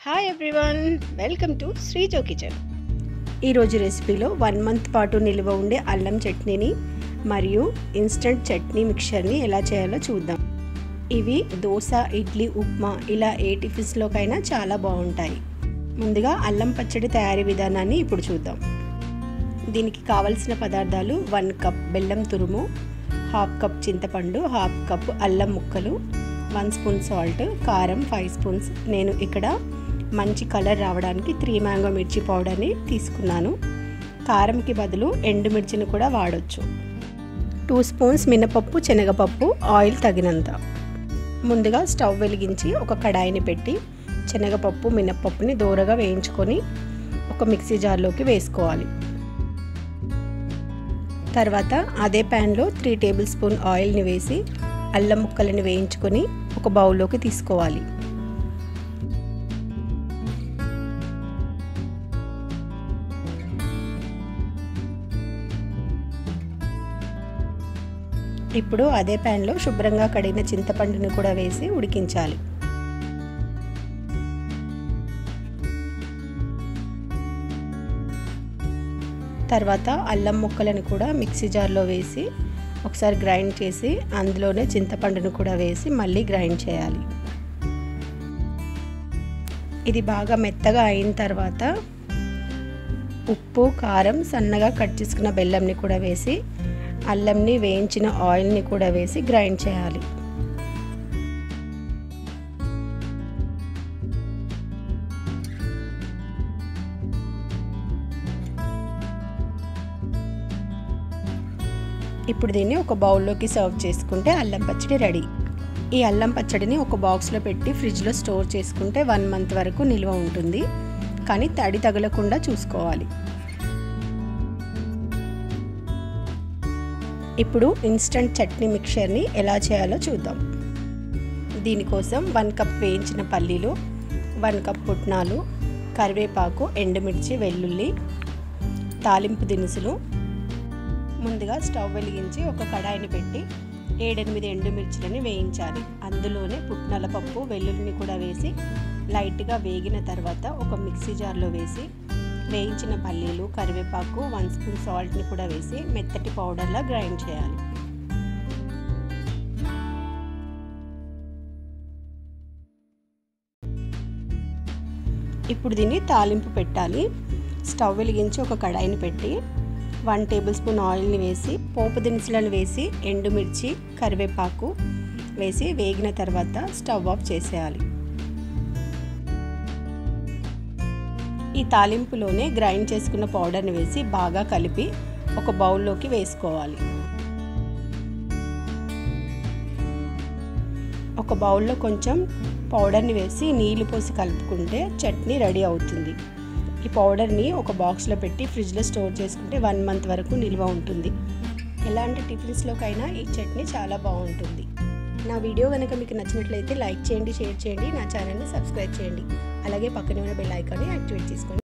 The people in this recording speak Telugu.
hi everyone welcome to Sreejo kitchen ఈరోజు రెసిపీలో వన్ మంత్ పాటు నిల్వ ఉండే అల్లం చట్నీని మరియు ఇన్స్టంట్ చట్నీ మిక్చర్ని ఎలా చేయాలో చూద్దాం ఇవి దోశ ఇడ్లీ ఉప్మా ఇలా ఏ టిఫిన్స్లోకైనా చాలా బాగుంటాయి ముందుగా అల్లం పచ్చడి తయారీ విధానాన్ని ఇప్పుడు చూద్దాం దీనికి కావలసిన పదార్థాలు వన్ కప్ బెల్లం తురుము హాఫ్ కప్ చింతపండు హాఫ్ కప్ అల్లం ముక్కలు వన్ స్పూన్ సాల్ట్ కారం ఫైవ్ స్పూన్స్ నేను ఇక్కడ మంచి కలర్ రావడానికి త్రీ మ్యాంగో మిర్చి పౌడర్ని తీసుకున్నాను కారంకి బదులు ఎండుమిర్చిని కూడా వాడొచ్చు టూ స్పూన్స్ మినపప్పు శనగపప్పు ఆయిల్ తగినంత ముందుగా స్టవ్ వెలిగించి ఒక కడాయిని పెట్టి శనగపప్పు మినపప్పుని దూరగా వేయించుకొని ఒక మిక్సీ జార్లోకి వేసుకోవాలి తర్వాత అదే ప్యాన్లో త్రీ టేబుల్ స్పూన్ ఆయిల్ని వేసి అల్లం ముక్కలని వేయించుకొని ఒక బౌల్లోకి తీసుకోవాలి ఇప్పుడు అదే ప్యాన్లో శుభ్రంగా కడిగిన చింతపండుని కూడా వేసి ఉడికించాలి తర్వాత అల్లం ముక్కలను కూడా మిక్సీ జార్లో వేసి ఒకసారి గ్రైండ్ చేసి అందులోనే చింతపండును కూడా వేసి మళ్ళీ గ్రైండ్ చేయాలి ఇది బాగా మెత్తగా అయిన తర్వాత ఉప్పు కారం సన్నగా కట్ చేసుకున్న బెల్లంని కూడా వేసి అల్లంని వేయించిన ఆయిల్ని కూడా వేసి గ్రైండ్ చేయాలి ఇప్పుడు దీన్ని ఒక బౌల్లోకి సర్వ్ చేసుకుంటే అల్లం పచ్చడి రెడీ ఈ అల్లం పచ్చడిని ఒక బాక్స్లో పెట్టి ఫ్రిడ్జ్లో స్టోర్ చేసుకుంటే వన్ మంత్ వరకు నిల్వ ఉంటుంది కానీ తడి తగలకుండా చూసుకోవాలి ఇప్పుడు ఇన్స్టంట్ చట్నీ మిక్చర్ని ఎలా చేయాలో చూద్దాం దీనికోసం వన్ కప్ వేయించిన పల్లీలు వన్ కప్ పుట్నాలు కరివేపాకు ఎండుమిర్చి వెల్లుల్లి తాలింపు దినుసులు ముందుగా స్టవ్ వెలిగించి ఒక కడాయిని పెట్టి ఏడెనిమిది ఎండుమిర్చిలని వేయించాలి అందులోనే పుట్నాల పప్పు వెల్లుల్లిని కూడా వేసి లైట్గా వేగిన తర్వాత ఒక మిక్సీ జార్లో వేసి వేయించిన పల్లీలు కరివేపాకు వన్ స్పూన్ సాల్ట్ని కూడా వేసి మెత్తటి పౌడర్లా గ్రైండ్ చేయాలి ఇప్పుడు దీన్ని తాలింపు పెట్టాలి స్టవ్ వెలిగించి ఒక కడాయిని పెట్టి వన్ టేబుల్ స్పూన్ ఆయిల్ని వేసి పోపు దినుసులను వేసి ఎండుమిర్చి కరివేపాకు వేసి వేగిన తర్వాత స్టవ్ ఆఫ్ చేసేయాలి ఈ తాలింపులోనే గ్రైండ్ చేసుకున్న పౌడర్ని వేసి బాగా కలిపి ఒక బౌల్లోకి వేసుకోవాలి ఒక బౌల్లో కొంచెం పౌడర్ని వేసి నీళ్లు పోసి కలుపుకుంటే చట్నీ రెడీ అవుతుంది ఈ పౌడర్ని ఒక బాక్స్లో పెట్టి ఫ్రిడ్జ్లో స్టోర్ చేసుకుంటే వన్ మంత్ వరకు నిల్వ ఉంటుంది ఎలాంటి టిఫిన్స్లోకైనా ఈ చట్నీ చాలా బాగుంటుంది నా వీడియో కనుక మీకు నచ్చినట్లయితే లైక్ చేయండి షేర్ చేయండి నా ఛానల్ని సబ్స్క్రైబ్ చేయండి అలాగే పక్కనే ఉన్న బెల్ ఐకాన్ని యాక్టివేట్ చేసుకోండి